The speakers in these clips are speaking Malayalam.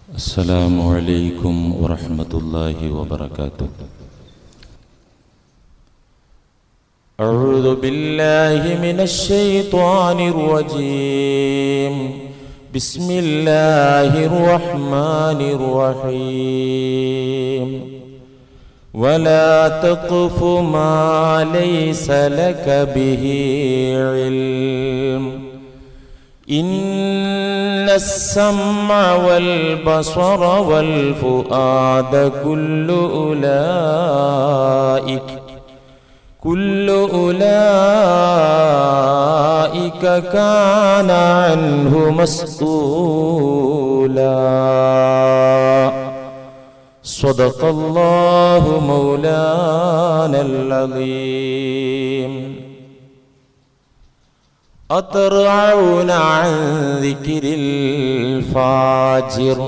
السلام عليكم ورحمة الله وبركاته أعوذ بالله من الشيطان الرجيم بسم الله الرحمن الرحيم ولا تقف ما ليس لك به علم إن السمع والبصر والفؤاد كل أولئك كل أولئك كان عنه مسؤولا صدق الله مولانا العظيم أترعون عن ذكر الفاجر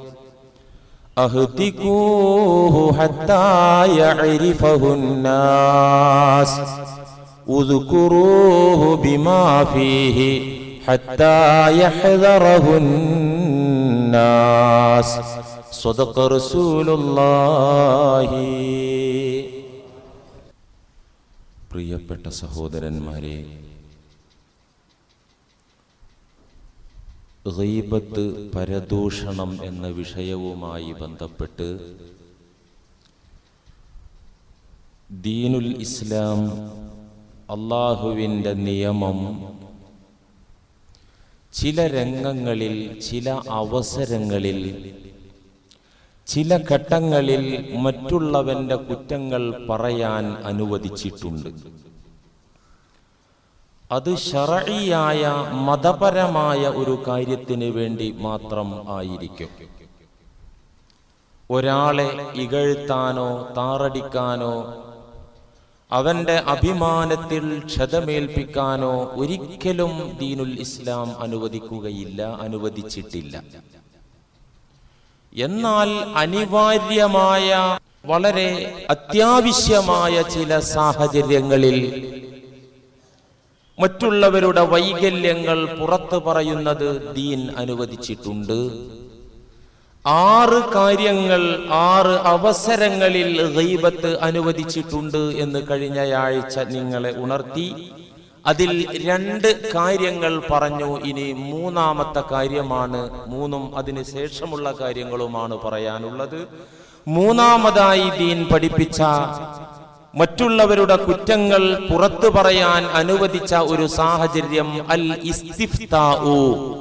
أهتكوه حتى يعرفه الناس اذكروه بما فيه حتى يحذره الناس صدق رسول الله പ്രിയപ്പെട്ട സഹോദരന്മാരെ ഗീബത്ത് പരദൂഷണം എന്ന വിഷയവുമായി ബന്ധപ്പെട്ട് ദീനുൽ ഇസ്ലാം അള്ളാഹുവിൻ്റെ നിയമം ചില രംഗങ്ങളിൽ ചില അവസരങ്ങളിൽ ചില ഘട്ടങ്ങളിൽ മറ്റുള്ളവന്റെ കുറ്റങ്ങൾ പറയാൻ അനുവദിച്ചിട്ടുണ്ട് അത് ഷറയിയായ മതപരമായ ഒരു കാര്യത്തിന് വേണ്ടി മാത്രം ആയിരിക്കും ഒരാളെ ഇകഴ്ത്താനോ താറടിക്കാനോ അവന്റെ അഭിമാനത്തിൽ ക്ഷതമേൽപ്പിക്കാനോ ഒരിക്കലും ദീനുൽ ഇസ്ലാം അനുവദിക്കുകയില്ല അനുവദിച്ചിട്ടില്ല എന്നാൽ അനിവാര്യമായ വളരെ അത്യാവശ്യമായ ചില സാഹചര്യങ്ങളിൽ മറ്റുള്ളവരുടെ വൈകല്യങ്ങൾ പുറത്തു പറയുന്നത് ദീൻ അനുവദിച്ചിട്ടുണ്ട് ആറ് കാര്യങ്ങൾ ആറ് അവസരങ്ങളിൽ ഗൈബത്ത് അനുവദിച്ചിട്ടുണ്ട് എന്ന് കഴിഞ്ഞയാഴ്ച നിങ്ങളെ ഉണർത്തി അതിൽ രണ്ട് കാര്യങ്ങൾ പറഞ്ഞു ഇനി മൂന്നാമത്തെ കാര്യമാണ് മൂന്നും അതിന് ശേഷമുള്ള കാര്യങ്ങളുമാണ് പറയാനുള്ളത് മൂന്നാമതായി ദീൻ പഠിപ്പിച്ച മറ്റുള്ളവരുടെ കുറ്റങ്ങൾ പുറത്തു പറയാൻ അനുവദിച്ച ഒരു സാഹചര്യം അൽ ഇസ്തിഫ്താഉ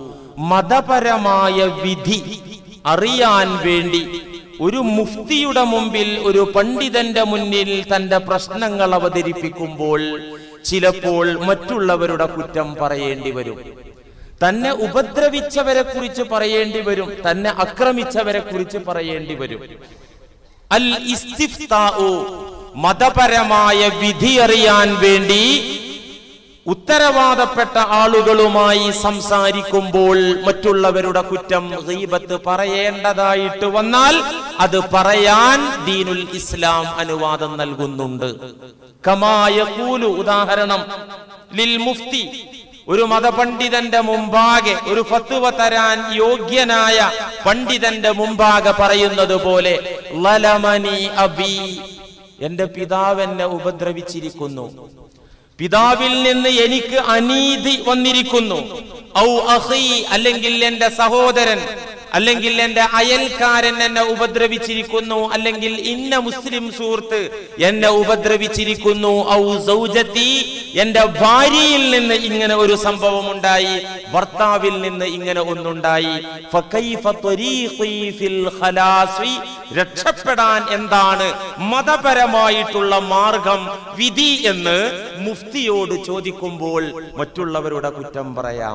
മതപരമായ വിധി അറിയാൻ വേണ്ടി ഒരു മുഫ്തിയുടെ മുമ്പിൽ ഒരു പണ്ഡിതന്റെ മുന്നിൽ തന്റെ പ്രശ്നങ്ങൾ അവതരിപ്പിക്കുമ്പോൾ ചിലപ്പോൾ മറ്റുള്ളവരുടെ കുറ്റം പറയേണ്ടി വരും തന്നെ ഉപദ്രവിച്ചവരെ കുറിച്ച് പറയേണ്ടി വരും തന്നെ ആക്രമിച്ചവരെ കുറിച്ച് പറയേണ്ടി വരും അൽ ഇസ്തിഫ്താഉ മതപരമായ വിധി അറിയാൻ വേണ്ടി ഉത്തരവാദപ്പെട്ട ആളുകളുമായി സംസാരിക്കുമ്പോൾ മറ്റുള്ളവരുടെ കുറ്റം ഗീബത്ത് പറയേണ്ടതായിട്ട് വന്നാൽ അത് പറയാൻ ദീനുൽ ഇസ്ലാം അനുവാദം നൽകുന്നുണ്ട് കമായ കൂലു ഉദാഹരണം ലിൽ മുഫ്തി ഒരു മതപണ്ഡിതന്റെ മുമ്പാകെ ഒരു ഫത്തുവ തരാൻ യോഗ്യനായ പണ്ഡിതന്റെ മുമ്പാകെ പറയുന്നത് പോലെ ലലമനി അബി എന്റെ പിതാവ് എന്നെ ഉപദ്രവിച്ചിരിക്കുന്നു പിതാവിൽ നിന്ന് എനിക്ക് അനീതി വന്നിരിക്കുന്നു ഔ അഹി അല്ലെങ്കിൽ എന്റെ സഹോദരൻ അല്ലെങ്കിൽ എന്റെ അയൽക്കാരൻ എന്നെ ഉപദ്രവിച്ചിരിക്കുന്നു അല്ലെങ്കിൽ ഇന്ന മുസ്ലിം സുഹൃത്ത് എന്നെ ഉപദ്രവിച്ചിരിക്കുന്നു ഔ സൗജത്തി എന്റെ ഭാര്യയിൽ നിന്ന് ഇങ്ങനെ ഒരു സംഭവം ഉണ്ടായി ഭർത്താവിൽ നിന്ന് ഇങ്ങനെ ഒന്നുണ്ടായി ഫകൈഫ ത്വരീഖി ഫിൽ ഖലാസി രക്ഷപ്പെടാൻ എന്താണ് മതപരമായിട്ടുള്ള മാർഗം വിധി എന്ന് മുഫ്തിയോട് ചോദിക്കുമ്പോൾ മറ്റുള്ളവരുടെ കുറ്റം പറയാം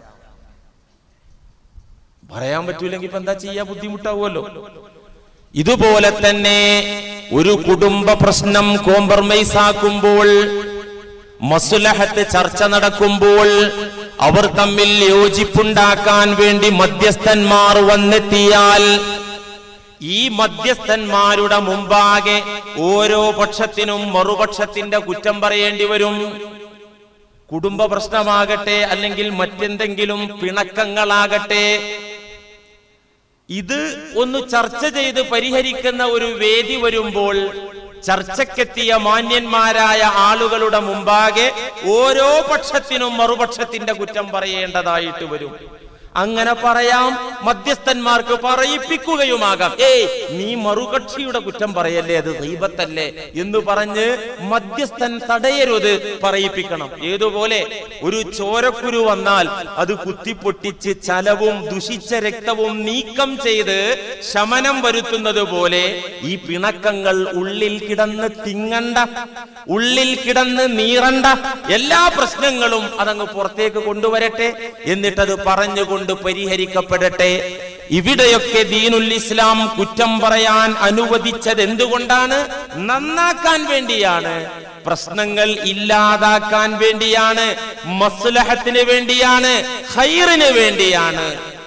പറയാൻ പറ്റൂലെങ്കിൽ ഇപ്പൊ എന്താ ചെയ്യാ ബുദ്ധിമുട്ടാവുമല്ലോ ഇതുപോലെ തന്നെ ഒരു കുടുംബ പ്രശ്നം കോംപ്രമൈസ് ആക്കുമ്പോൾ മസുലഹത്ത് ചർച്ച നടക്കുമ്പോൾ അവർ തമ്മിൽ യോജിപ്പുണ്ടാക്കാൻ വേണ്ടി മധ്യസ്ഥന്മാർ വന്നെത്തിയാൽ ഈ മധ്യസ്ഥന്മാരുടെ മുമ്പാകെ ഓരോ പക്ഷത്തിനും മറുപക്ഷത്തിന്റെ കുറ്റം പറയേണ്ടി വരും കുടുംബ പ്രശ്നമാകട്ടെ അല്ലെങ്കിൽ മറ്റെന്തെങ്കിലും പിണക്കങ്ങളാകട്ടെ ഇത് ഒന്ന് ചർച്ച ചെയ്ത് പരിഹരിക്കുന്ന ഒരു വേദി വരുമ്പോൾ ചർച്ചക്കെത്തിയ മാന്യന്മാരായ ആളുകളുടെ മുമ്പാകെ ഓരോ പക്ഷത്തിനും മറുപക്ഷത്തിന്റെ കുറ്റം പറയേണ്ടതായിട്ട് വരും അങ്ങനെ പറയാം മധ്യസ്ഥന്മാർക്ക് പറയിപ്പിക്കുകയുമാകാം ഏയ് നീ മറുകക്ഷിയുടെ കുറ്റം പറയല്ലേ അത് ദൈവത്തല്ലേ എന്ന് പറഞ്ഞ് മധ്യസ്ഥൻ തടയരുത് പറയിപ്പിക്കണം ഏതുപോലെ ഒരു ചോരക്കുരു വന്നാൽ അത് കുത്തിപ്പൊട്ടിച്ച് ചലവും ദുഷിച്ച രക്തവും നീക്കം ചെയ്ത് ശമനം വരുത്തുന്നത് പോലെ ഈ പിണക്കങ്ങൾ ഉള്ളിൽ കിടന്ന് തിങ്ങണ്ട ഉള്ളിൽ കിടന്ന് നീറണ്ട എല്ലാ പ്രശ്നങ്ങളും അതങ്ങ് പുറത്തേക്ക് കൊണ്ടുവരട്ടെ എന്നിട്ടത് പറഞ്ഞുകൊണ്ട് പരിഹരിക്കപ്പെടട്ടെ ഇവിടെയൊക്കെ ദീനുൽ ഇസ്ലാം കുറ്റം പറയാൻ അനുവദിച്ചത് എന്തുകൊണ്ടാണ് നന്നാക്കാൻ വേണ്ടിയാണ് പ്രശ്നങ്ങൾ ഇല്ലാതാക്കാൻ വേണ്ടിയാണ് മസ്ലഹത്തിന് വേണ്ടിയാണ് ഹൈറിന് വേണ്ടിയാണ്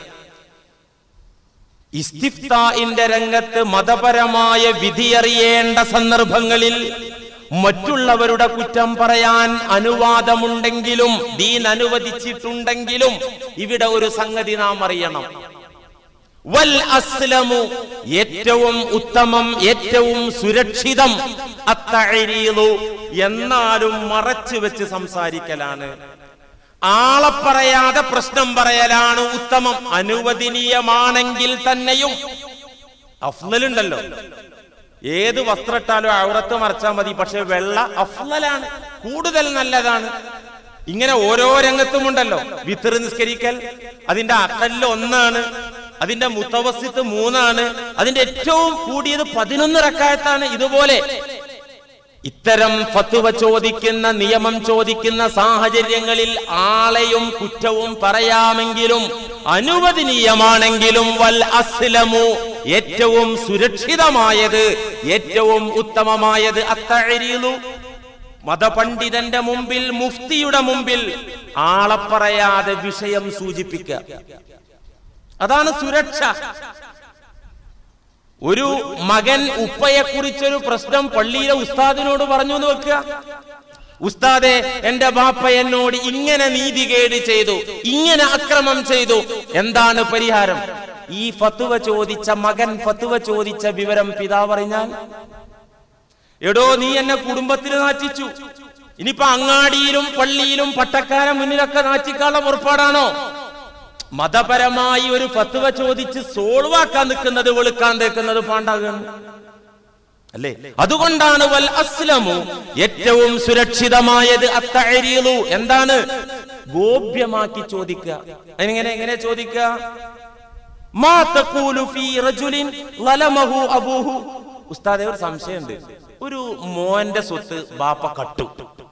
ഇസ്തിഫ്താഇന്റെ രംഗത്ത് മതപരമായ വിധിയറിയേണ്ട സന്ദർഭങ്ങളിൽ മറ്റുള്ളവരുടെ കുറ്റം പറയാൻ അനുവാദമുണ്ടെങ്കിലും ദീൻ അനുവദിച്ചിട്ടുണ്ടെങ്കിലും ഇവിടെ ഒരു സംഗതി നാം അറിയണം വൽ അസ്ലമു ഏറ്റവും ഉത്തമം ഏറ്റവും സുരക്ഷിതം അത്തഴീലു എന്നാലും മറച്ചു വെച്ച് സംസാരിക്കലാണ് ആളെ പറയാതെ പ്രശ്നം പറയലാണ് ഉത്തമം അനുവദനീയമാണെങ്കിൽ തന്നെയും അഫ്ലലുണ്ടല്ലോ ഏത് വസ്ത്രട്ടാലും ഔറത്ത് മറച്ചാൽ മതി പക്ഷെ വെള്ള അഫ്ലലാണ് കൂടുതൽ നല്ലതാണ് ഇങ്ങനെ ഓരോ രംഗത്തുമുണ്ടല്ലോ വിത്തർ നിസ്കരിക്കൽ അതിന്റെ അക്കല്ല് ഒന്നാണ് അതിന്റെ മുത്തവസിത്ത് മൂന്നാണ് അതിന്റെ ഏറ്റവും കൂടിയത് പതിനൊന്ന് റക്കായത്താണ് ഇതുപോലെ ഇത്തരം ഫത്തുവ ചോദിക്കുന്ന നിയമം ചോദിക്കുന്ന സാഹചര്യങ്ങളിൽ ആളെയും കുറ്റവും പറയാമെങ്കിലും അനുവദനീയമാണെങ്കിലും വൽ അസ്ലമു ഏറ്റവും സുരക്ഷിതമായത് ഏറ്റവും ഉത്തമമായത് അത്തഴീലു മതപണ്ഡിതന്റെ മുമ്പിൽ മുഫ്തിയുടെ മുമ്പിൽ ആളെ പറയാതെ വിഷയം സൂചിപ്പിക്കുക അതാണ് സുരക്ഷ ഒരു മകൻ ഉപ്പയെ കുറിച്ചൊരു പ്രശ്നം പള്ളിയിലെ ഉസ്താദിനോട് പറഞ്ഞു എന്ന് വെക്കുക ഉസ്താദെ എന്റെ ബാപ്പ എന്നോട് ഇങ്ങനെ നീതികേട് ചെയ്തു ഇങ്ങനെ അക്രമം ചെയ്തു എന്താണ് പരിഹാരം ഈ ഫത്തുവ ചോദിച്ച മകൻ ഫത്തുവ ചോദിച്ച വിവരം പിതാവ് അറിഞ്ഞാൽ എടോ നീ എന്നെ കുടുംബത്തിൽ നാറ്റിച്ചു ഇനിയിപ്പോ അങ്ങാടിയിലും പള്ളിയിലും പട്ടക്കാര മുന്നിലൊക്കെ നാറ്റിക്കാനുള്ള പുറപ്പാടാണോ മതപരമായി ഒരു ഫത്തുവ ചോദിച്ച് സോൾവാക്കാൻ നിൽക്കുന്നത് വെളുക്കാൻ നിൽക്കുന്നത് പാണ്ടാകുന്നു അല്ലേ അതുകൊണ്ടാണ് വൽ അസ്ലമു ഏറ്റവും സുരക്ഷിതമായത് അത്തഴീലു എന്താണ് ഗോപ്യമാക്കി ചോദിക്കുക എങ്ങനെ എങ്ങനെ ചോദിക്കുക മാ തഖൂലു ഫീ റജുലിൻ ലലമഹു അബൂഹു ഉസ്താദെ ഒരു സംശയമുണ്ട് ഒരു മോന്റെ സ്വത്ത് ബാപ്പ കട്ടു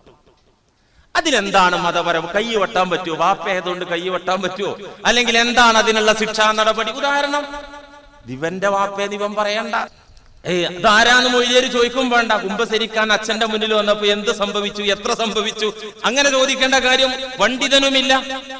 അതിലെന്താണ് മതപരം കൈ വെട്ടാൻ പറ്റുമോ വാപ്പ ആയതുകൊണ്ട് കൈ വെട്ടാൻ പറ്റുമോ അല്ലെങ്കിൽ എന്താണ് അതിനുള്ള ശിക്ഷാ നടപടി ഉദാഹരണം ദിവന്റെ വാപ്പയെന്ന് ഇവൻ പറയണ്ട ഏയ് അതാരാന്ന് മൊഴിയേര് ചോദിക്കും വേണ്ട കുമ്പസരിക്കാൻ അച്ഛന്റെ മുന്നിൽ വന്നപ്പോ എന്ത് സംഭവിച്ചു എത്ര സംഭവിച്ചു അങ്ങനെ ചോദിക്കേണ്ട കാര്യം പണ്ഡിതനുമില്ല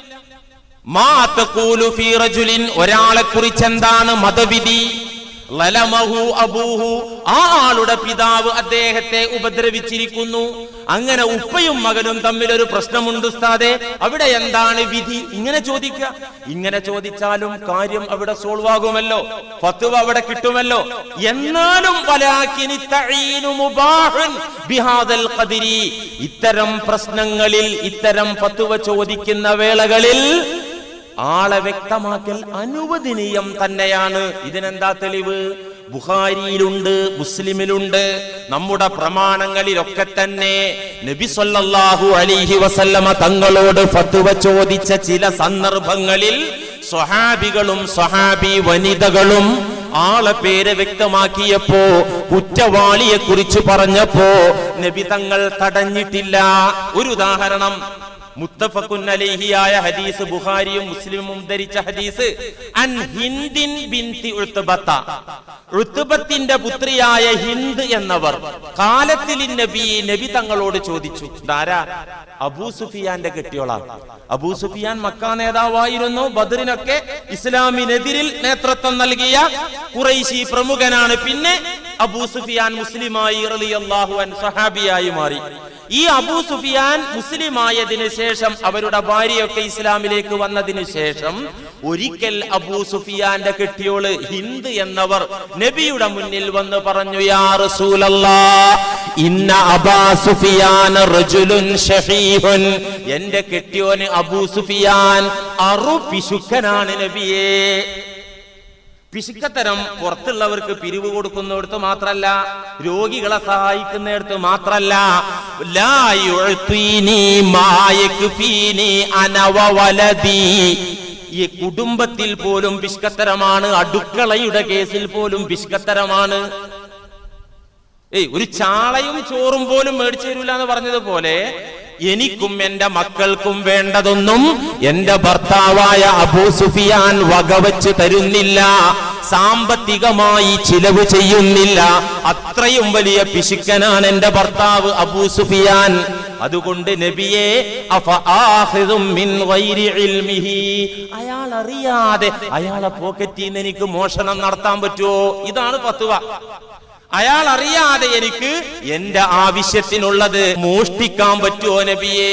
മാ തഖൂലു ഫീ റജുലിൻ ഒരാളെ കുറിച്ച് എന്താണ് മതവിധി ലലമഹു അബൂഹു ആ ആളുടെ പിതാവ് അദ്ദേഹത്തെ ഉപദ്രവിച്ചിരിക്കുന്നു അങ്ങനെ ഉപ്പയും മകനും തമ്മിൽ ഒരു പ്രശ്നമുണ്ട് ഉസ്താദെ അവിടെ എന്താണ് വിധി ഇങ്ങനെ ചോദിക്കുക ഇങ്ങനെ ചോദിച്ചാലും കാര്യം അവിടെ സോൾവ് ആകുമല്ലോ ഫത്തുവ അവിടെ കിട്ടുമല്ലോ എന്നാലും വലാകിനി തഈനു മുബാഹുൻ ബിഹാദൽ ഖദരി ഇത്തരം പ്രശ്നങ്ങളിൽ ഇത്തരം ഫത്തുവ ചോദിക്കുന്ന വേളകളിൽ ആളെ വ്യക്തമാക്കൽ അനുവദനീയം തന്നെയാണ് ഇതിനെന്താ തെളിവ് ബുഖാരിയിലുണ്ട് മുസ്ലിമിലുണ്ട് നമ്മുടെ പ്രമാണങ്ങളിലൊക്കെ തന്നെ നബി സല്ലല്ലാഹു അലൈഹി വസല്ലമ തങ്ങളോട് ഫത്വ ചോദിച്ച ചില സന്ദർഭങ്ങളിൽ സ്വഹാബികളും സ്വഹാബി വനിതകളും ആളെ പേര് വ്യക്തമാക്കിയപ്പോ കുറ്റവാളിയെ കുറിച്ച് പറഞ്ഞപ്പോ നബി തങ്ങൾ തടഞ്ഞിട്ടില്ല ഒരു ഉദാഹരണം മുത്തഫഖുൻ അലൈഹിയായ ഹദീസ് ബുഖാരിയും മുസ്ലിമും ധരിച്ച ഹദീസ് അൻ ഹിന്ദിൻ ബിൻതി ഉത്ബത്ത ഉത്ബത്തിന്റെ പുത്രിയായ ഹിന്ദ് എന്നവർ കാലത്തിൽ നബി നബി തങ്ങളോട് ചോദിച്ചു ധാരാ അബൂ സുഫിയാന്റെ കെട്ടിയോളാണ് അബൂ സുഫിയാൻ മക്ക നേതാവായിരുന്നു ബദറിനൊക്കെ ഇസ്ലാമിനെതിരിൽ നേതൃത്വം നൽകിയ കുറൈശി പ്രമുഖനാണ് പിന്നെ അബൂ സുഫിയാൻ മുസ്ലിമായി റളിയല്ലാഹു അൻ സഹാബിയായി മാറി ഈ അബൂ സുഫിയാൻ മുസ്ലിമായതിനു ശേഷം അവരുടെ ഭാര്യയൊക്കെ ഇസ്ലാമിലേക്ക് വന്നതിന് ശേഷം ഒരിക്കൽ അബൂ സുഫിയാന്റെ കെട്ടിയോള് ഹിന്ദ് എന്നവർ നബിയുടെ മുന്നിൽ വന്ന് പറഞ്ഞു യാ റസൂലല്ലാ ഇന്ന അബാ സുഫിയാൻ റജുലുൻ ഷഹീഹുൻ എന്റെ കെട്ടിയോന് അബൂ സുഫിയാൻ അറു പിശുക്കനാണ് നബിയേ പിശുക്കത്തരം പുറത്തുള്ളവർക്ക് പിരിവ് കൊടുക്കുന്നിടത്ത് മാത്രല്ല രോഗികളെ സഹായിക്കുന്നിടത്ത് മാത്രല്ല ലാ യുഅ്തീനി മാ യക്ഫീനി അന വ വലദി. ഈ കുടുംബത്തിൽ പോലും പിഷ്കത്തരമാണ് അടുക്കളയുടെ കേസിൽ പോലും പിഷ്കത്തരമാണ് ഏയ് ഒരു ചാളയും ചോറും പോലും മേടിച്ചു തരൂല എന്ന് പറഞ്ഞതുപോലെ എനിക്കും എന്റെ മക്കൾക്കും വേണ്ടതൊന്നും എന്റെ ഭർത്താവായ അബൂ സുഫിയാൻ വകവച്ച് തരുന്നില്ല സാമ്പത്തികമായി ചിലവ് ചെയ്യുന്നില്ല അത്രയും വലിയ പിശുക്കനാണ് എന്റെ ഭർത്താവ് അബൂ സുഫിയാൻ അതുകൊണ്ട് നബിയെ അഫ ആഖിദും മിൻ ഗൈരി ഇൽമിഹി അയാൾ അറിയാതെ അയാളെ പോക്കറ്റിൽ നിന്ന് എനിക്ക് മോഷണം നടത്താൻ പറ്റുമോ ഇതാണ് ഫത്വ അയാൾ അറിയാതെ എനിക്ക് എന്റെ ആവശ്യത്തിനുള്ളത് മോഷ്ടിക്കാൻ പറ്റുമോ നബിയേ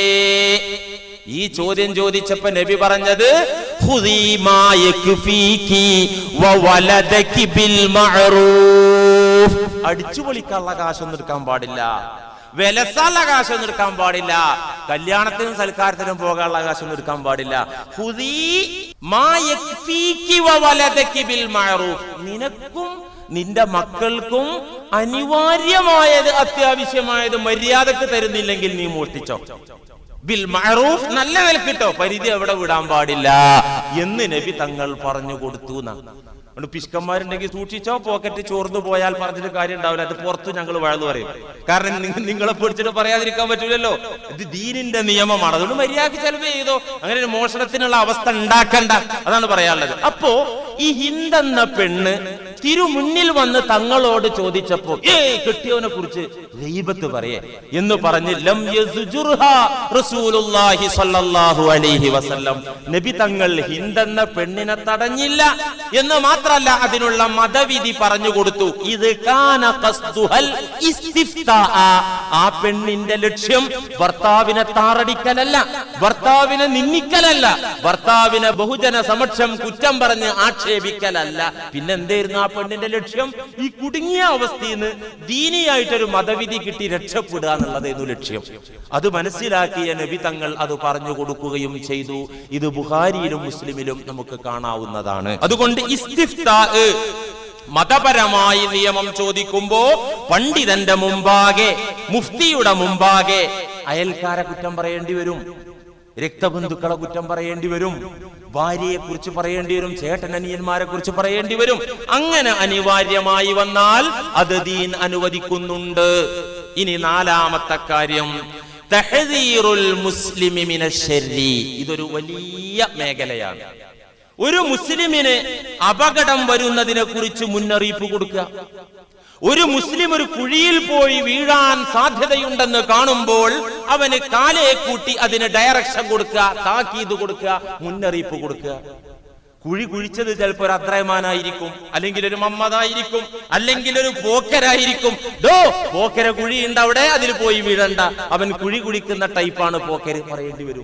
ഈ ചോദ്യം ചോദിച്ചപ്പോ നബി പറഞ്ഞത് "ഖുദീ മാ യക്ഫീകി വ വലദകി ബിൽ മഅറൂഫ്." അടിച്ചു പൊളിക്കാനുള്ള കാശൊന്നും എടുക്കാൻ പാടില്ല വിലസാനുള്ള കാശൊന്നും എടുക്കാൻ പാടില്ല കല്യാണത്തിനും സൽക്കാരത്തിനും പോകാനുള്ള കാശൊന്നും എടുക്കാൻ പാടില്ല ഖുദീ മാ യക്ഫീകി വ വലദകി ബിൽ മഅറൂഫ് നിനക്കും നിന്റെ മക്കൾക്കും അനിവാര്യമായത് അത്യാവശ്യമായത് മര്യാദക്ക് തരുന്നില്ലെങ്കിൽ നീ മോഷ്ടിച്ചോ ബിൽ മഅറൂഫ് നല്ല നിലക്കിട്ടോ പരിധി എവിടെ വിടാൻ പാടില്ല എന്ന് നബി തങ്ങൾ പറഞ്ഞു കൊടുത്തു എന്നാണ് അതുകൊണ്ട് പിഷ്കന്മാരുണ്ടെങ്കിൽ സൂക്ഷിച്ചോ പോക്കറ്റ് ചോർന്നു പോയാൽ പറഞ്ഞിട്ട് കാര്യം ഉണ്ടാവില്ല അത് പുറത്ത് ഞങ്ങൾ വഴന്നു പറയും കാരണം നിങ്ങ- നിങ്ങളെ പിടിച്ചിട്ട് പറയാതിരിക്കാൻ പറ്റൂലല്ലോ ഇത് ദീനിന്റെ നിയമമാണ് അതുകൊണ്ട് മര്യാദക്ക് ചെലവ് ചെയ്തോ അങ്ങനെ ഒരു മോഷണത്തിനുള്ള അവസ്ഥ ഉണ്ടാക്കണ്ട അതാണ് പറയാനുള്ളത് അപ്പോ ഈ ഹിന്ദെന്ന പെണ്ണ് തിരുമുന്നിൽ വന്ന് തങ്ങളോട് ചോദിച്ചപ്പോ ഏയ് കെട്ടിയവനെ കുറിച്ച് ഗൈബത്ത് പറയേ എന്ന് പറഞ്ഞ് ലം യസ്ജുർഹ റസൂലുള്ളാഹി സ്വല്ലല്ലാഹു അലൈഹി വസല്ലം നബി തങ്ങൾ ഹിന്ദെന്ന പെണ്ണിനെ തടഞ്ഞില്ല എന്ന് മാത്രല്ല അതിനുള്ള മതവിധി പറഞ്ഞു കൊടുത്തു ഇത് കാന ഖസ്ദുഹൽ ഇസ്തിഫ്താഅ. ആ പെണ്ണിന്റെ ലക്ഷ്യം ഭർത്താവിനെ താറടിക്കലല്ല ഭർത്താവിനെ നിന്ദിക്കലല്ല ഭർത്താവിനെ ബഹുജന സമക്ഷം കുറ്റം പറഞ്ഞ് ആക്ഷേപിക്കലല്ല പിന്നെന്തായിരുന്നു ആ പെണ്ണിന്റെ ലക്ഷ്യം ഈ കുടുങ്ങിയ അവസ്ഥയിൽ നിന്ന് ദീനിയായിട്ടൊരു മതവിധി കിട്ടി രക്ഷപ്പെടുക എന്നുള്ളതായിരുന്നു ലക്ഷ്യം അത് മനസ്സിലാക്കിയ നബി തങ്ങൾ അത് പറഞ്ഞു കൊടുക്കുകയും ചെയ്തു ഇത് ബുഹാരിയിലും മുസ്ലിമിലും നമുക്ക് കാണാവുന്നതാണ് അതുകൊണ്ട് ഇസ്തിഫ്താ മതപരമായി നിയമം ചോദിക്കുമ്പോ പണ്ഡിതന്റെ മുമ്പാകെ മുഫ്തിയുടെ മുമ്പാകെ അയൽക്കാരെ കുറ്റം പറയേണ്ടി വരും രക്തബന്ധുക്കളെ കുറ്റം പറയേണ്ടി വരും ഭാര്യയെ കുറിച്ച് പറയേണ്ടി വരും ചേട്ടനനിയന്മാരെ കുറിച്ച് പറയേണ്ടി വരും അങ്ങനെ അനിവാര്യമായി വന്നാൽ അത് ദീൻ അനുവദിക്കുന്നുണ്ട് ഇനി നാലാമത്തെ കാര്യം തഹദീറുൽ മുസ്ലിമി മിനശ്ശരി ഇതൊരു വലിയ മേഖലയാണ് ഒരു മുസ്ലിമിന് അപകടം വരുന്നതിനെ കുറിച്ച് മുന്നറിയിപ്പ് കൊടുക്കുക ഒരു മുസ്ലിം ഒരു കുഴിയിൽ പോയി വീഴാൻ സാധ്യതയുണ്ടെന്ന് കാണുമ്പോൾ അവന് കാലേ കൂട്ടി അതിന് ഡയറക്ഷൻ കൊടുക്കുക താക്കീത് കൊടുക്കുക മുന്നറിയിപ്പ് കൊടുക്കുക കുഴി കുഴിച്ചത് ചിലപ്പോൾ ഒരു അദ്രയമാനായിരിക്കും അല്ലെങ്കിൽ ഒരു മമ്മദായിരിക്കും അല്ലെങ്കിൽ ഒരു പോക്കരായിരിക്കും ദോ പോക്കര കുഴിയുണ്ട് അവിടെ അതിൽ പോയി വീഴണ്ട അവൻ കുഴി കുടിക്കുന്ന ടൈപ്പാണ് പോക്കര് പറയേണ്ടി വരും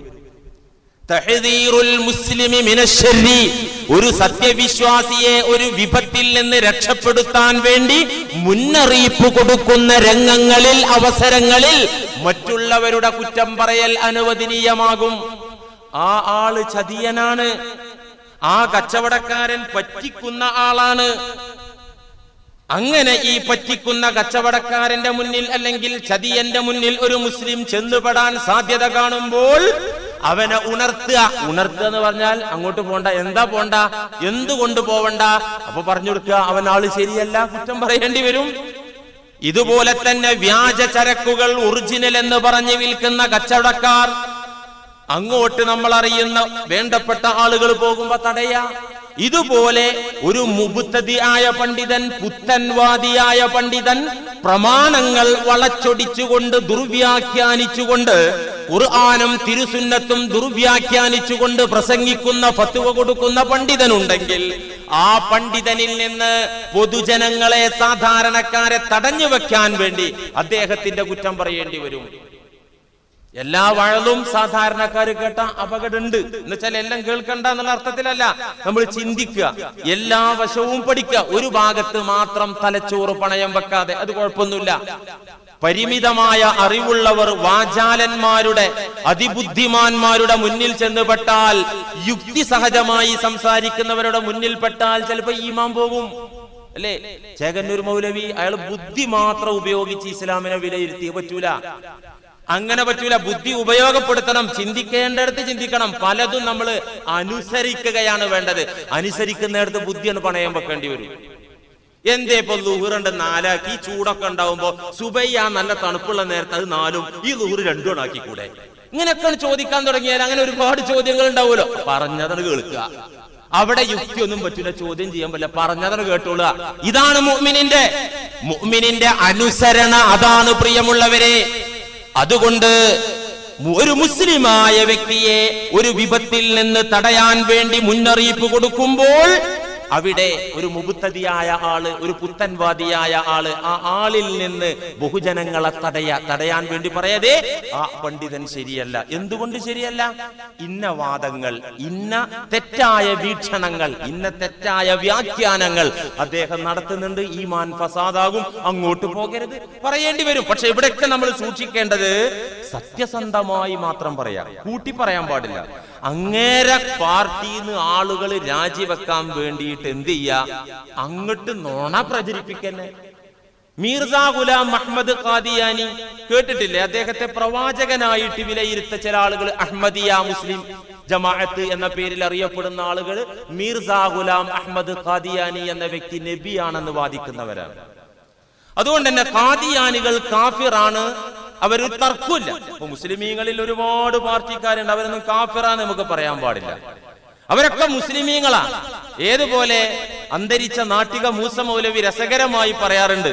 തഹദീറുൽ മുസ്ലിമി മിനശ്ശരി ഒരു സത്യവിശ്വാസിയെ ഒരു വിപത്തിൽ നിന്ന് രക്ഷപ്പെടുത്താൻ വേണ്ടി മുന്നറിയിപ്പ് കൊടുക്കുന്ന രംഗങ്ങളിൽ അവസരങ്ങളിൽ മറ്റുള്ളവരുടെ കുറ്റം പറയൽ അനുവദനീയമാകും ആ ആള് ചതിയനാണ് ആ കച്ചവടക്കാരൻ പറ്റിക്കുന്ന ആളാണ് അങ്ങനെ ഈ പറ്റിക്കുന്ന കച്ചവടക്കാരന്റെ മുന്നിൽ അല്ലെങ്കിൽ ചതിയന്റെ മുന്നിൽ ഒരു മുസ്ലിം ചെന്നുപെടാൻ സാധ്യത കാണുമ്പോൾ അവനെ ഉണർത്തുക ഉണർത്തുക എന്ന് പറഞ്ഞാൽ അങ്ങോട്ട് പോണ്ട എന്താ പോണ്ട എന്തുകൊണ്ട് പോവണ്ട അപ്പൊ പറഞ്ഞു കൊടുക്കുക അവൻ ആള് ശരിയല്ല കുറ്റം പറയേണ്ടി വരും ഇതുപോലെ തന്നെ വ്യാജ ചരക്കുകൾ ഒറിജിനൽ എന്ന് പറഞ്ഞ് വിൽക്കുന്ന കച്ചവടക്കാർ അങ്ങോട്ട് നമ്മൾ അറിയുന്ന വേണ്ടപ്പെട്ട ആളുകൾ പോകുമ്പോ തടയാ ഇതുപോലെ ഒരു മുബുത്തതിയായ പണ്ഡിതൻ പുത്തൻവാദിയായ പണ്ഡിതൻ പ്രമാണങ്ങൾ വളച്ചൊടിച്ചുകൊണ്ട് ദുർവ്യാഖ്യാനിച്ചുകൊണ്ട് ഖുർആാനും തിരുസുന്നത്തും ദുർവ്യാഖ്യാനിച്ചുകൊണ്ട് പ്രസംഗിക്കുന്ന ഫത്തുവ കൊടുക്കുന്ന പണ്ഡിതനുണ്ടെങ്കിൽ ആ പണ്ഡിതനിൽ നിന്ന് പൊതുജനങ്ങളെ സാധാരണക്കാരെ തടഞ്ഞു വെക്കാൻ വേണ്ടി അദ്ദേഹത്തിന്റെ കുറ്റം പറയേണ്ടി വരും എല്ലാ വഴലും സാധാരണക്കാർ കേട്ട അപകടമുണ്ട് എന്ന് വെച്ചാൽ എല്ലാം കേൾക്കണ്ട എന്നുള്ള അർത്ഥത്തിലല്ല നമ്മൾ ചിന്തിക്കുക എല്ലാ വശവും പഠിക്കുക ഒരു ഭാഗത്ത് മാത്രം തലച്ചോറ് പണയം വെക്കാതെ അത് കുഴപ്പമൊന്നുമില്ല പരിമിതമായ അറിവുള്ളവർ വാചാലന്മാരുടെ അതിബുദ്ധിമാന്മാരുടെ മുന്നിൽ ചെന്നുപെട്ടാൽ യുക്തിസഹജമായി സംസാരിക്കുന്നവരുടെ മുന്നിൽ പെട്ടാൽ ചിലപ്പോ ഈമാൻ പോകും അല്ലേ ചേകന്നൂർ മൗലവി അയാൾ ബുദ്ധി മാത്രം ഉപയോഗിച്ച് ഇസ്ലാമിനെ വിലയിരുത്തി പറ്റൂല അങ്ങനെ പറ്റൂല ബുദ്ധി ഉപയോഗപ്പെടുത്തണം ചിന്തിക്കേണ്ടടുത്ത് ചിന്തിക്കണം പലതും നമ്മൾ അനുസരിക്കുകയാണ് വേണ്ടത് അനുസരിക്കുന്നിടത്ത് ബുദ്ധിയാണ് പണയം വെക്കേണ്ടി വരും എന്തേ ഇപ്പൊ ലുഹുറുണ്ട് നാലാക്കി ഈ ചൂടൊക്കെ ഉണ്ടാവുമ്പോ സുബയ്യ നല്ല തണുപ്പുള്ള നേരത്തെ അത് നാലും ഈ ലുഹുറ് രണ്ടും ആക്കിക്കൂടെ ഇങ്ങനെയൊക്കെയാണ് ചോദിക്കാൻ തുടങ്ങിയാൽ അങ്ങനെ ഒരുപാട് ചോദ്യങ്ങൾ ഉണ്ടാവുമല്ലോ പറഞ്ഞതാണ് കേൾക്കുക അവിടെ യുക്തി ഒന്നും പറ്റൂല ചോദ്യം ചെയ്യാൻ പറ്റില്ല പറഞ്ഞതാണ് കേട്ടോളുക ഇതാണ് മുഅ്മിനിന്റെ മുഅ്മിനിന്റെ അനുസരണ അതാണ് പ്രിയമുള്ളവരെ അതുകൊണ്ട് ഒരു മുസ്ലിമായ വ്യക്തിയെ ഒരു വിപത്തിൽ നിന്ന് തടയാൻ വേണ്ടി മുന്നറിയിപ്പ് കൊടുക്കുമ്പോൾ അവിടെ ഒരു മുബുത്തതിയായ ആള് ഒരു പുത്തൻവാദിയായ ആള് ആ ആളിൽ നിന്ന് ബഹുജനങ്ങളെ തടയാ തടയാൻ വേണ്ടി പറയാതെ ആ പണ്ഡിതൻ ശരിയല്ല എന്തുകൊണ്ട് ശരിയല്ല ഇന്ന വാദങ്ങൾ ഇന്ന തെറ്റായ വീക്ഷണങ്ങൾ ഇന്ന തെറ്റായ വ്യാഖ്യാനങ്ങൾ അദ്ദേഹം നടത്തുന്നുണ്ട് ഈ മാൻ ഫസാദാകും അങ്ങോട്ട് പോകരുത് പറയേണ്ടി വരും പക്ഷെ ഇവിടെയൊക്കെ നമ്മൾ സൂക്ഷിക്കേണ്ടത് സത്യസന്ധമായി മാത്രം പറയാം കൂട്ടി പറയാൻ പാടില്ല അങ്ങേരെ പാർട്ടിന്ന് ആളുകൾ രാജിവെക്കാൻ വേണ്ടിയിട്ട് എന്ത് ചെയ്യാ അങ്ങോട്ട് നോണ പ്രചരിപ്പിക്കന്നെ മീർസ ഗുലാം അഹമ്മദ് ഖാദിയാനി കേട്ടിട്ടില്ലേ അദ്ദേഹത്തെ പ്രവാചകനായിട്ട് വിലയിരുത്ത ചില ആളുകൾ അഹമ്മദിയ മുസ്ലിം ജമാഅത്ത് എന്ന പേരിൽ അറിയപ്പെടുന്ന ആളുകൾ മീർസ ഗുലാം അഹമ്മദ് ഖാദിയാനി എന്ന വ്യക്തി നബിയാണെന്ന് വാദിക്കുന്നവരാണ് അതുകൊണ്ട് തന്നെ ഖാദിയാനികൾ കാഫിറാണ് അവർ തർക്കമില്ല ഇപ്പൊ മുസ്ലിമീങ്ങളിൽ ഒരുപാട് പാർട്ടിക്കാരുണ്ട് അവരൊന്നും കാഫിറാന്ന് നമുക്ക് പറയാൻ പാടില്ല അവരൊക്കെ മുസ്ലിമീങ്ങളാണ് ഏതുപോലെ അന്തരിച്ച നാട്ടിക മൂസ മൗലവി രസകരമായി പറയാറുണ്ട്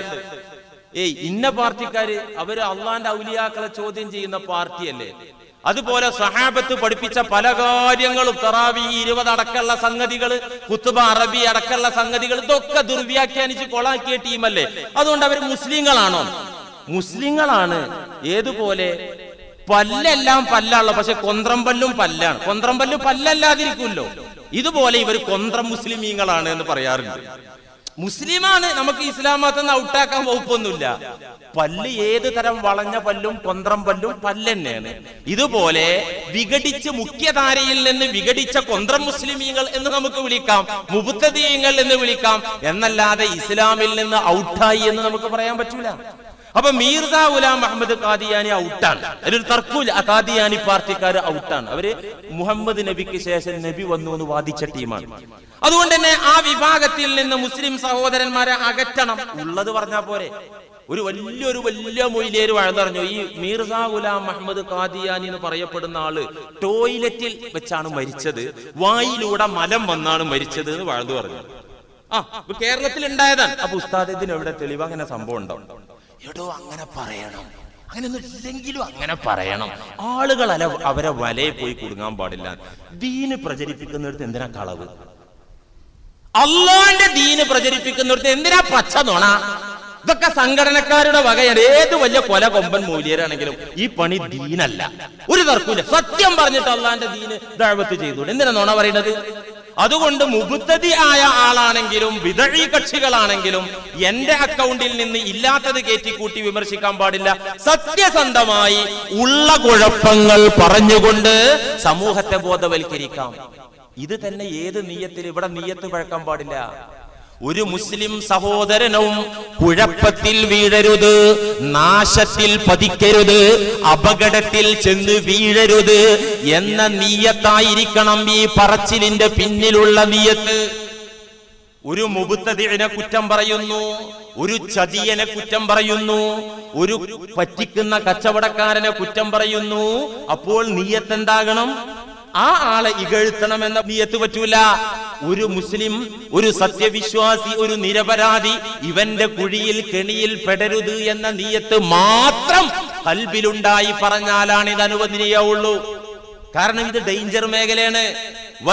ഏയ് ഇന്ന പാർട്ടിക്കാര് അവര് അള്ളാന്റെ ഔലിയാക്കളെ ചോദ്യം ചെയ്യുന്ന പാർട്ടിയല്ലേ അതുപോലെ സഹാബത്ത് പഠിപ്പിച്ച പല കാര്യങ്ങളും തറാവി ഇരുപത് അടക്കമുള്ള സംഗതികൾ കുത്തുബ അറബി അടക്കമുള്ള സംഗതികൾ ഇതൊക്കെ ദുർവ്യാഖ്യാനിച്ച് കൊളാക്കിയ ടീമല്ലേ അതുകൊണ്ട് അവർ മുസ്ലിങ്ങളാണോ മുസ്ലിങ്ങളാണ് ഏതുപോലെ പല്ലെല്ലാം പല്ലുള്ള പക്ഷെ കൊന്ത്രം പല്ലും പല്ലാണ് കൊന്ത്രം പല്ല് പല്ലല്ലാതിരിക്കുമല്ലോ ഇതുപോലെ ഇവർ കൊന്ത്രം മുസ്ലിമീങ്ങളാണ് എന്ന് പറയാറുണ്ട് മുസ്ലിമാണ് നമുക്ക് ഇസ്ലാം മതം ഔട്ടാക്കാൻ വകുപ്പൊന്നുമില്ല പല്ല് ഏത് തരം വളഞ്ഞ പല്ലും കൊന്ത്രം പല്ലും പല്ലെന്നെയാണ് ഇതുപോലെ വിഘടിച്ച് മുഖ്യധാരയിൽ നിന്ന് വിഘടിച്ച കൊന്ത്രം മുസ്ലിമീങ്ങൾ എന്ന് നമുക്ക് വിളിക്കാം മുബുത്തദീയങ്ങൾ എന്ന് വിളിക്കാം എന്നല്ലാതെ ഇസ്ലാമിൽ നിന്ന് ഔട്ടായി എന്ന് നമുക്ക് പറയാൻ പറ്റൂല അപ്പൊ മീർസ ഗുലാം അഹമ്മദ് ഖാദിയാനി ഔട്ടാണ് അതിലൊരു തർക്കൂല ആ ഖാദിയാനി പാർട്ടിക്കാർ ഔട്ടാണ് അവര് മുഹമ്മദ് നബിക്ക് ശേഷം നബി വന്നു എന്ന് വാദിച്ച ടീമാണ് അതുകൊണ്ട് തന്നെ ആ വിഭാഗത്തിൽ നിന്ന് മുസ്ലിം സഹോദരന്മാരെ അകറ്റണം ഉള്ളത് പറഞ്ഞാ പോരെ ഒരു വലിയൊരു വലിയ മൊയിലേര് വഴന്നറിഞ്ഞു ഈ മീർസ ഗുലാം അഹമ്മദ് ഖാദിയാനി എന്ന് പറയപ്പെടുന്ന ആള് ടോയ്ലറ്റിൽ വെച്ചാണ് മരിച്ചത് വായിലൂടെ മലം വന്നാണ് മരിച്ചത് എന്ന് വഴന്നു പറഞ്ഞു ആ ഇപ്പൊ കേരളത്തിൽ ഉണ്ടായതാണ് അപ്പൊ ഉസ്താദ് ഇതിന് എവിടെ തെളിവ് അങ്ങനെ സംഭവം ഉണ്ടാവും എടോ അങ്ങനെ പറയണം അങ്ങനെയൊന്നും ഇല്ലെങ്കിലും അങ്ങനെ പറയണം ആളുകൾ അല അവരെ വലയെ പോയി കുടുങ്ങാൻ പാടില്ല ദീന് പ്രചരിപ്പിക്കുന്നിടത്ത് എന്തിനാ കളവ് അള്ളാന്റെ ദീന് പ്രചരിപ്പിക്കുന്നിടത്ത് എന്തിനാ പച്ച നുണ ഇതൊക്കെ സംഘടനക്കാരുടെ വകയാണ് ഏത് വലിയ കൊല കൊമ്പൻ മൂല്യരാണെങ്കിലും ഈ പണി ദീനല്ല ഒരു തർക്കൂല സത്യം പറഞ്ഞിട്ട് അള്ളാന്റെ ദീന് ദഴവത്ത് ചെയ്തു എന്തിനാ നുണ പറയുന്നത് അതുകൊണ്ട് മുബുദ്ധതി ആയ ആളാണെങ്കിലും വിതഴി കക്ഷികളാണെങ്കിലും എന്റെ അക്കൗണ്ടിൽ നിന്ന് ഇല്ലാത്തത് കയറ്റിക്കൂട്ടി വിമർശിക്കാൻ പാടില്ല സത്യസന്ധമായി ഉള്ള കുഴപ്പങ്ങൾ പറഞ്ഞുകൊണ്ട് സമൂഹത്തെ ബോധവൽക്കരിക്കാം ഇത് തന്നെ ഏത് നീയത്തിൽ ഇവിടെ നീയത്ത് പഴക്കാൻ പാടില്ല ഒരു മുസ്ലിം സഹോദരനും കുഴപ്പത്തിൽ വീഴരുത് നാശത്തിൽ പതിക്കരുത് അപകടത്തിൽ ചെന്ന് വീഴരുത് എന്ന നീയത്തായിരിക്കണം ഈ പറച്ചിലിന്റെ പിന്നിലുള്ള നീയത്ത് ഒരു മുബുത്തതിനെ കുറ്റം പറയുന്നു ഒരു ചതിയനെ കുറ്റം പറയുന്നു ഒരു പറ്റിക്കുന്ന കച്ചവടക്കാരനെ കുറ്റം പറയുന്നു അപ്പോൾ നീയത്ത് എന്താകണം ആ ആളെ ഇകഴ്ത്തണമെന്ന നീയത്ത് പറ്റൂല ഒരു മുസ്ലിം ഒരു സത്യവിശ്വാസി ഒരു നിരപരാധി ഇവന്റെ കുഴിയിൽ കെണിയിൽ പെടരുത് എന്ന നീയത്ത് മാത്രം കൽബിലുണ്ടായി പറഞ്ഞാലാണ് ഇത് അനുവദനീയമുള്ളൂ കാരണം ഇത് ഡേഞ്ചർ മേഖലയാണ്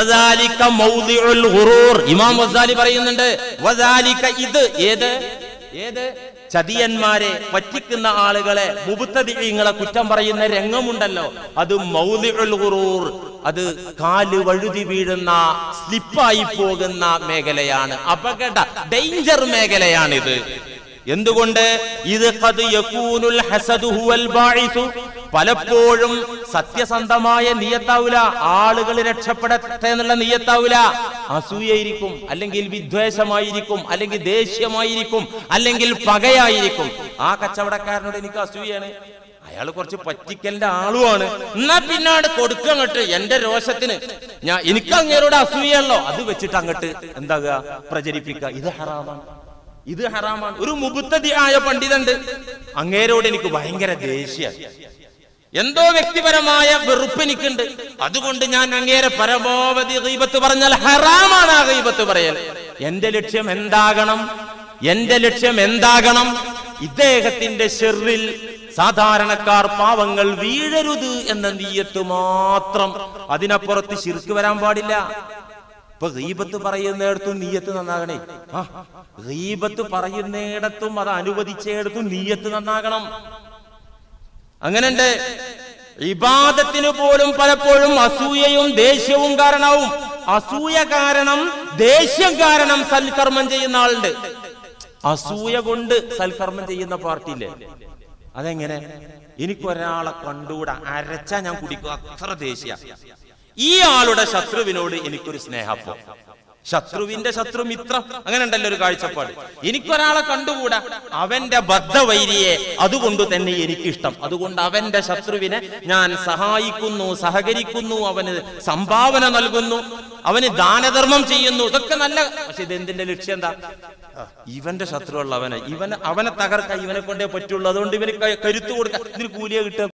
വദാലിക മൗദിഉൽ ഗുറൂർ ഇമാം വസാലി പറയുന്നുണ്ട് വദാലിക ഇത് ഏത് ഏത് ചതിയന്മാരെ പറ്റിക്കുന്ന ആളുകളെ മുബുത്തതിങ്ങളെ കുറ്റം പറയുന്ന രംഗമുണ്ടല്ലോ അത് മൗലിഉൽ ഖുറൂർ അത് കാല് വഴുതി വീഴുന്ന സ്ലിപ്പായി പോകുന്ന മേഖലയാണ് അപകട ഡേഞ്ചർ മേഖലയാണിത് എന്തുകൊണ്ട് ഇത് ഖദ് യകൂനുൽ ഹസദു ഹുവൽ ബാഇസു പലപ്പോഴും സത്യസന്ധമായ നിയത്താവൂല ആളുകൾ രക്ഷപ്പെടട്ടെ എന്നുള്ള നിയത്താവൂല അസൂയായിരിക്കും അല്ലെങ്കിൽ വിദ്വേഷമായിരിക്കും അല്ലെങ്കിൽ ദേഷ്യമായിരിക്കും അല്ലെങ്കിൽ പകയായിരിക്കും ആ കച്ചവടക്കാരനോട് എനിക്ക് അസൂയാണ് അയാൾ കുറച്ച് പറ്റിക്കലിന്റെ ആളുമാണ് എന്നാ പിന്നാട് കൊടുക്കങ്ങട്ട് എന്റെ രോഷത്തിന് ഞാൻ എനിക്ക് അങ്ങേരോട് അസൂയല്ലോ അത് വെച്ചിട്ട് അങ്ങട്ട് എന്താകുക പ്രചരിപ്പിക്കുക ഇത് ഹറാമാണ് ഇത് ഹറാമാണ് ഒരു മുബുത്തതിയായ പണ്ഡിതണ്ട് അങ്ങേരോട് എനിക്ക് ഭയങ്കര ദേഷ്യ എന്തോ വ്യക്തിപരമായ വെറുപ്പ് എനിക്കുണ്ട് അതുകൊണ്ട് ഞാൻ അങ്ങേരെ പരമാവധി ഗീബത്ത് പറഞ്ഞാൽ ഹറാമാണ് ആ ഗീബത്ത് പറയൽ എന്റെ ലക്ഷ്യം എന്താകണം എന്റെ ലക്ഷ്യം എന്താകണം ഇദ്ദേഹത്തിന്റെ ഷെറിൽ സാധാരണക്കാർ പാവങ്ങൾ വീഴരുത് എന്ന നീയത്ത് മാത്രം അതിനപ്പുറത്ത് ശിർക്ക് വരാൻ പാടില്ല ഇപ്പൊ ഗീബത്ത് പറയുന്നിടത്തും നീയത്ത് നന്നാകണേ ആ ഗീബത്ത് പറയുന്നിടത്തും അത് അനുവദിച്ചിടത്തും നീയത്ത് നന്നാകണം അങ്ങനെയുണ്ട് ഇബാദത്തിന് പോലും പലപ്പോഴും അസൂയയും ദേഷ്യവും കാരണവും അസൂയ കാരണം ദേഷ്യം കാരണം സൽക്കർമ്മം ചെയ്യുന്ന ആളുണ്ട് അസൂയ കൊണ്ട് സൽക്കർമ്മം ചെയ്യുന്ന പാർട്ടിയില്ലേ അതെങ്ങനെ എനിക്കൊരാളെ കണ്ടുകൂടാ അരച്ചാ ഞാൻ കുടിക്കും അത്ര ദേഷ്യ ഈ ആളുടെ ശത്രുവിനോട് എനിക്കൊരു സ്നേഹപ്പോ ശത്രുവിന്റെ ശത്രു മിത്രം അങ്ങനെ ഉണ്ടല്ലോ ഒരു കാഴ്ചപ്പാട് എനിക്കൊരാളെ കണ്ടുകൂടാ അവന്റെ ബദ്ധവൈരിയെ അതുകൊണ്ട് തന്നെ എനിക്കിഷ്ടം അതുകൊണ്ട് അവന്റെ ശത്രുവിനെ ഞാൻ സഹായിക്കുന്നു സഹകരിക്കുന്നു അവന് സംഭാവന നൽകുന്നു അവന് ദാനധർമ്മം ചെയ്യുന്നു ഇതൊക്കെ നല്ല പക്ഷെ ഇതെന്തിന്റെ ലക്ഷ്യം എന്താ ഇവന്റെ ശത്രുവുള്ള അവനെ ഇവന് അവനെ തകർക്കാൻ ഇവനെ കൊണ്ടേ പറ്റുള്ളൂ അതുകൊണ്ട് ഇവന് ക- കരുത്ത് കൊടുക്കാൻ ഇതിന് കൂലിയെ കിട്ടുക